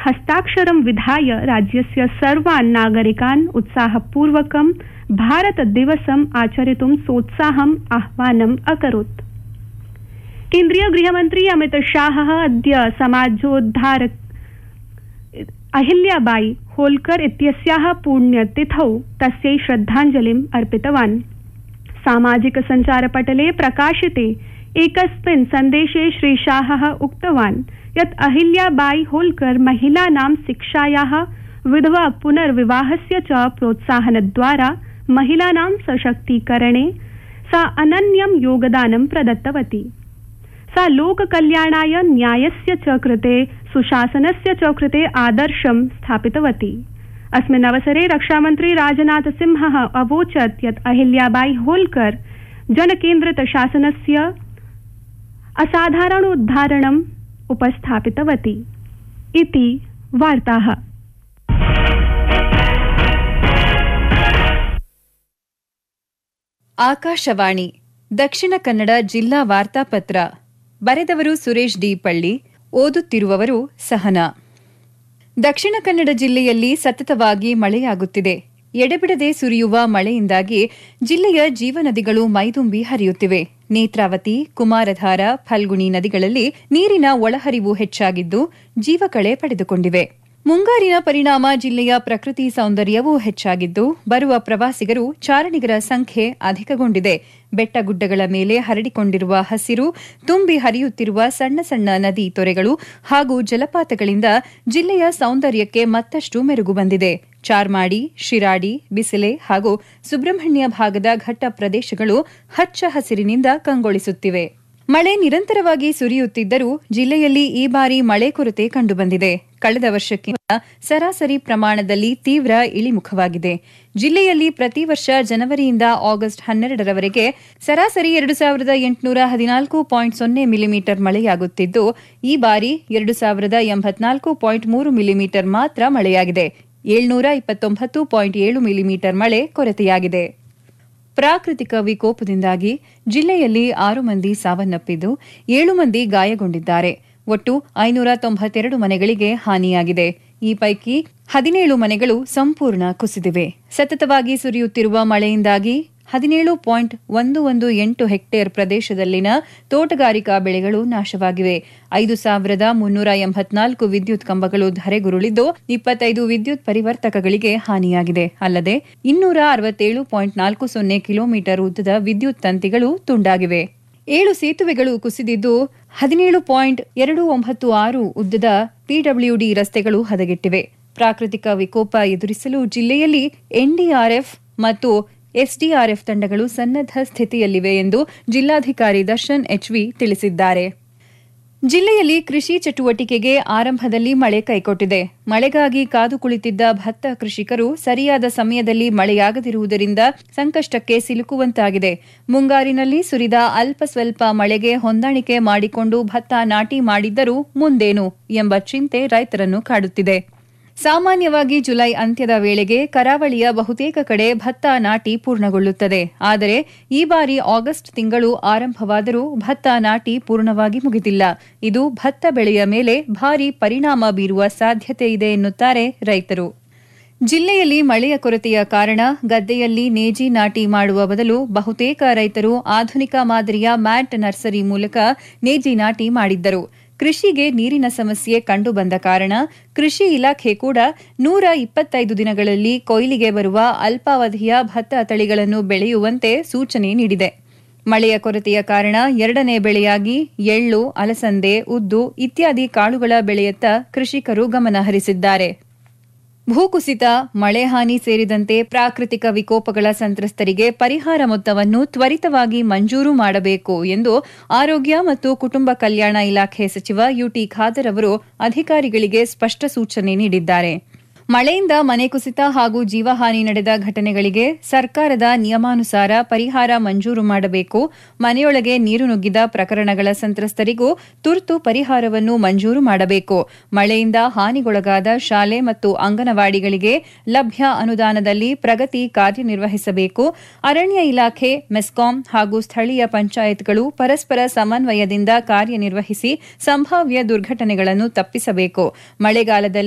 हस्ताक्षरं विधाय राज्यस्य सर्वान् नागरिकान् उत्साहपूर्वकं भारतदिवसम् आचरितुं सोत्साहम् आह्वानम् अकरोत् केन्द्रीय गृहमन्त्री अमित शाह अद्य समाजोद्धारक अहिल्याबाई होल्कर इत्यस्याः पुण्यतिथौ तस्यै श्रद्धाञ्जलिम् अर्पितवान् सामाजिक सञ्चारपटले प्रकाशिते एकस्मिन् सन्देशे श्रीशाहः उक्तवान् यत् अहिल्याबाई होल्कर महिलानां शिक्षायाः विधवा पुनर्विवाहस्य च प्रोत्साहनद्वारा महिलानां सशक्तीकरणे सा अनन्यं योगदानं प्रदत्तवती सा लोककल्याणाय न्यायस्य च कृते सुशासनस्य च कृते आदर्शं स्थापितवती अस्मिन् अवसरे रक्षामन्त्री राजनाथ सिंहः अवोचत् यत् अहिल्याबाई होल्कर जनकेन्द्रित शासनस्य असाधारणोद्धारणम् उपस्थापितवती इति वार्ताः ಆಕಾಶವಾಣಿ ದಕ್ಷಿಣ ಕನ್ನಡ ಜಿಲ್ಲಾ ವಾರ್ತಾಪತ್ರ ಬರೆದವರು ಸುರೇಶ್ ಡಿ ಪಳ್ಳಿ ಓದುತ್ತಿರುವವರು ಸಹನಾ ದಕ್ಷಿಣ ಕನ್ನಡ ಜಿಲ್ಲೆಯಲ್ಲಿ ಸತತವಾಗಿ ಮಳೆಯಾಗುತ್ತಿದೆ ಎಡೆಬಿಡದೆ ಸುರಿಯುವ ಮಳೆಯಿಂದಾಗಿ ಜಿಲ್ಲೆಯ ಜೀವನದಿಗಳು ಮೈದುಂಬಿ ಹರಿಯುತ್ತಿವೆ ನೇತ್ರಾವತಿ ಕುಮಾರಧಾರ ಫಲ್ಗುಣಿ ನದಿಗಳಲ್ಲಿ ನೀರಿನ ಒಳಹರಿವು ಹೆಚ್ಚಾಗಿದ್ದು ಜೀವಕಳೆ ಪಡೆದುಕೊಂಡಿವೆ ಮುಂಗಾರಿನ ಪರಿಣಾಮ ಜಿಲ್ಲೆಯ ಪ್ರಕೃತಿ ಸೌಂದರ್ಯವೂ ಹೆಚ್ಚಾಗಿದ್ದು ಬರುವ ಪ್ರವಾಸಿಗರು ಚಾರಣಿಗರ ಸಂಖ್ಯೆ ಅಧಿಕಗೊಂಡಿದೆ ಬೆಟ್ಟಗುಡ್ಡಗಳ ಮೇಲೆ ಹರಡಿಕೊಂಡಿರುವ ಹಸಿರು ತುಂಬಿ ಹರಿಯುತ್ತಿರುವ ಸಣ್ಣ ಸಣ್ಣ ನದಿ ತೊರೆಗಳು ಹಾಗೂ ಜಲಪಾತಗಳಿಂದ ಜಿಲ್ಲೆಯ ಸೌಂದರ್ಯಕ್ಕೆ ಮತ್ತಷ್ಟು ಮೆರುಗು ಬಂದಿದೆ ಚಾರ್ಮಾಡಿ ಶಿರಾಡಿ ಬಿಸಿಲೆ ಹಾಗೂ ಸುಬ್ರಹ್ಮಣ್ಯ ಭಾಗದ ಘಟ್ಟ ಪ್ರದೇಶಗಳು ಹಚ್ಚ ಹಸಿರಿನಿಂದ ಕಂಗೊಳಿಸುತ್ತಿವೆ ಮಳೆ ನಿರಂತರವಾಗಿ ಸುರಿಯುತ್ತಿದ್ದರೂ ಜಿಲ್ಲೆಯಲ್ಲಿ ಈ ಬಾರಿ ಮಳೆ ಕೊರತೆ ಕಂಡುಬಂದಿದೆ ಕಳೆದ ವರ್ಷಕ್ಕಿಂತ ಸರಾಸರಿ ಪ್ರಮಾಣದಲ್ಲಿ ತೀವ್ರ ಇಳಿಮುಖವಾಗಿದೆ ಜಿಲ್ಲೆಯಲ್ಲಿ ಪ್ರತಿ ವರ್ಷ ಜನವರಿಯಿಂದ ಆಗಸ್ಟ್ ಹನ್ನೆರಡರವರೆಗೆ ಸರಾಸರಿ ಎರಡು ಸಾವಿರದ ಎಂಟುನೂರ ಹದಿನಾಲ್ಕು ಪಾಯಿಂಟ್ ಸೊನ್ನೆ ಮಿಲಿಮೀಟರ್ ಮಳೆಯಾಗುತ್ತಿದ್ದು ಈ ಬಾರಿ ಎರಡು ಸಾವಿರದ ಎಂಬತ್ನಾಲ್ಕು ಪಾಯಿಂಟ್ ಮೂರು ಮಿಲಿಮೀಟರ್ ಮಾತ್ರ ಮಳೆಯಾಗಿದೆ ಏಳ್ನೂರ ಇಪ್ಪತ್ತೊಂಬತ್ತು ಪಾಯಿಂಟ್ ಏಳು ಮಿಲಿಮೀಟರ್ ಮಳೆ ಕೊರತೆಯಾಗಿದೆ ಪ್ರಾಕೃತಿಕ ವಿಕೋಪದಿಂದಾಗಿ ಜಿಲ್ಲೆಯಲ್ಲಿ ಆರು ಮಂದಿ ಸಾವನ್ನಪ್ಪಿದ್ದು ಏಳು ಮಂದಿ ಗಾಯಗೊಂಡಿದ್ದಾರೆ ಒಟ್ಟು ಐನೂರ ತೊಂಬತ್ತೆರಡು ಮನೆಗಳಿಗೆ ಹಾನಿಯಾಗಿದೆ ಈ ಪೈಕಿ ಹದಿನೇಳು ಮನೆಗಳು ಸಂಪೂರ್ಣ ಕುಸಿದಿವೆ ಸತತವಾಗಿ ಸುರಿಯುತ್ತಿರುವ ಮಳೆಯಿಂದಾಗಿ ಹದಿನೇಳು ಪಾಯಿಂಟ್ ಒಂದು ಒಂದು ಎಂಟು ಹೆಕ್ಟೇರ್ ಪ್ರದೇಶದಲ್ಲಿನ ತೋಟಗಾರಿಕಾ ಬೆಳೆಗಳು ನಾಶವಾಗಿವೆ ಐದು ಸಾವಿರದ ಮುನ್ನೂರ ಎಂಬತ್ನಾಲ್ಕು ವಿದ್ಯುತ್ ಕಂಬಗಳು ಧರೆಗುರುಳಿದ್ದು ಇಪ್ಪತ್ತೈದು ವಿದ್ಯುತ್ ಪರಿವರ್ತಕಗಳಿಗೆ ಹಾನಿಯಾಗಿದೆ ಅಲ್ಲದೆ ಇನ್ನೂರ ಅರವತ್ತೇಳು ಪಾಯಿಂಟ್ ನಾಲ್ಕು ಸೊನ್ನೆ ಕಿಲೋಮೀಟರ್ ಉದ್ದದ ವಿದ್ಯುತ್ ತಂತಿಗಳು ತುಂಡಾಗಿವೆ ಏಳು ಸೇತುವೆಗಳು ಕುಸಿದಿದ್ದು ಹದಿನೇಳು ಪಾಯಿಂಟ್ ಎರಡು ಒಂಬತ್ತು ಆರು ಉದ್ದದ ಪಿಡಬ್ಲ್ಯೂಡಿ ರಸ್ತೆಗಳು ಹದಗೆಟ್ಟಿವೆ ಪ್ರಾಕೃತಿಕ ವಿಕೋಪ ಎದುರಿಸಲು ಜಿಲ್ಲೆಯಲ್ಲಿ ಎನ್ಡಿಆರ್ಎಫ್ ಮತ್ತು ಎಸ್ಡಿಆರ್ಎಫ್ ತಂಡಗಳು ಸನ್ನದ್ದ ಸ್ಥಿತಿಯಲ್ಲಿವೆ ಎಂದು ಜಿಲ್ಲಾಧಿಕಾರಿ ದರ್ಶನ್ ಎಚ್ವಿ ತಿಳಿಸಿದ್ದಾರೆ ಜಿಲ್ಲೆಯಲ್ಲಿ ಕೃಷಿ ಚಟುವಟಿಕೆಗೆ ಆರಂಭದಲ್ಲಿ ಮಳೆ ಕೈಕೊಟ್ಟಿದೆ ಮಳೆಗಾಗಿ ಕಾದು ಕುಳಿತಿದ್ದ ಭತ್ತ ಕೃಷಿಕರು ಸರಿಯಾದ ಸಮಯದಲ್ಲಿ ಮಳೆಯಾಗದಿರುವುದರಿಂದ ಸಂಕಷ್ಟಕ್ಕೆ ಸಿಲುಕುವಂತಾಗಿದೆ ಮುಂಗಾರಿನಲ್ಲಿ ಸುರಿದ ಅಲ್ಪ ಸ್ವಲ್ಪ ಮಳೆಗೆ ಹೊಂದಾಣಿಕೆ ಮಾಡಿಕೊಂಡು ಭತ್ತ ನಾಟಿ ಮಾಡಿದ್ದರೂ ಮುಂದೇನು ಎಂಬ ಚಿಂತೆ ರೈತರನ್ನು ಕಾಡುತ್ತಿದೆ ಸಾಮಾನ್ಯವಾಗಿ ಜುಲೈ ಅಂತ್ಯದ ವೇಳೆಗೆ ಕರಾವಳಿಯ ಬಹುತೇಕ ಕಡೆ ಭತ್ತ ನಾಟಿ ಪೂರ್ಣಗೊಳ್ಳುತ್ತದೆ ಆದರೆ ಈ ಬಾರಿ ಆಗಸ್ಟ್ ತಿಂಗಳು ಆರಂಭವಾದರೂ ಭತ್ತ ನಾಟಿ ಪೂರ್ಣವಾಗಿ ಮುಗಿದಿಲ್ಲ ಇದು ಭತ್ತ ಬೆಳೆಯ ಮೇಲೆ ಭಾರಿ ಪರಿಣಾಮ ಬೀರುವ ಸಾಧ್ಯತೆ ಇದೆ ಎನ್ನುತ್ತಾರೆ ರೈತರು ಜಿಲ್ಲೆಯಲ್ಲಿ ಮಳೆಯ ಕೊರತೆಯ ಕಾರಣ ಗದ್ದೆಯಲ್ಲಿ ನೇಜಿ ನಾಟಿ ಮಾಡುವ ಬದಲು ಬಹುತೇಕ ರೈತರು ಆಧುನಿಕ ಮಾದರಿಯ ಮ್ಯಾಟ್ ನರ್ಸರಿ ಮೂಲಕ ನೇಜಿ ನಾಟಿ ಮಾಡಿದ್ದರು ಕೃಷಿಗೆ ನೀರಿನ ಸಮಸ್ಯೆ ಕಂಡುಬಂದ ಕಾರಣ ಕೃಷಿ ಇಲಾಖೆ ಕೂಡ ನೂರ ಇಪ್ಪತ್ತೈದು ದಿನಗಳಲ್ಲಿ ಕೊಯ್ಲಿಗೆ ಬರುವ ಅಲ್ಪಾವಧಿಯ ಭತ್ತ ತಳಿಗಳನ್ನು ಬೆಳೆಯುವಂತೆ ಸೂಚನೆ ನೀಡಿದೆ ಮಳೆಯ ಕೊರತೆಯ ಕಾರಣ ಎರಡನೇ ಬೆಳೆಯಾಗಿ ಎಳ್ಳು ಅಲಸಂದೆ ಉದ್ದು ಇತ್ಯಾದಿ ಕಾಳುಗಳ ಬೆಳೆಯತ್ತ ಕೃಷಿಕರು ಗಮನ ಹರಿಸಿದ್ದಾರೆ ಭೂಕುಸಿತ ಮಳೆ ಹಾನಿ ಸೇರಿದಂತೆ ಪ್ರಾಕೃತಿಕ ವಿಕೋಪಗಳ ಸಂತ್ರಸ್ತರಿಗೆ ಪರಿಹಾರ ಮೊತ್ತವನ್ನು ತ್ವರಿತವಾಗಿ ಮಂಜೂರು ಮಾಡಬೇಕು ಎಂದು ಆರೋಗ್ಯ ಮತ್ತು ಕುಟುಂಬ ಕಲ್ಯಾಣ ಇಲಾಖೆ ಸಚಿವ ಯುಟಿ ಖಾದರ್ ಅವರು ಅಧಿಕಾರಿಗಳಿಗೆ ಸ್ಪಷ್ಟ ಸೂಚನೆ ನೀಡಿದ್ದಾರೆ ಮಳೆಯಿಂದ ಮನೆ ಕುಸಿತ ಹಾಗೂ ಜೀವಹಾನಿ ನಡೆದ ಘಟನೆಗಳಿಗೆ ಸರ್ಕಾರದ ನಿಯಮಾನುಸಾರ ಪರಿಹಾರ ಮಂಜೂರು ಮಾಡಬೇಕು ಮನೆಯೊಳಗೆ ನೀರು ನುಗ್ಗಿದ ಪ್ರಕರಣಗಳ ಸಂತ್ರಸ್ತರಿಗೂ ತುರ್ತು ಪರಿಹಾರವನ್ನು ಮಂಜೂರು ಮಾಡಬೇಕು ಮಳೆಯಿಂದ ಹಾನಿಗೊಳಗಾದ ಶಾಲೆ ಮತ್ತು ಅಂಗನವಾಡಿಗಳಿಗೆ ಲಭ್ಯ ಅನುದಾನದಲ್ಲಿ ಪ್ರಗತಿ ಕಾರ್ಯನಿರ್ವಹಿಸಬೇಕು ಅರಣ್ಯ ಇಲಾಖೆ ಮೆಸ್ಕಾಂ ಹಾಗೂ ಸ್ಥಳೀಯ ಪಂಚಾಯತ್ಗಳು ಪರಸ್ಪರ ಸಮನ್ವಯದಿಂದ ಕಾರ್ಯನಿರ್ವಹಿಸಿ ಸಂಭಾವ್ಯ ದುರ್ಘಟನೆಗಳನ್ನು ತಪ್ಪಿಸಬೇಕು ಮಳೆಗಾಲದಲ್ಲಿ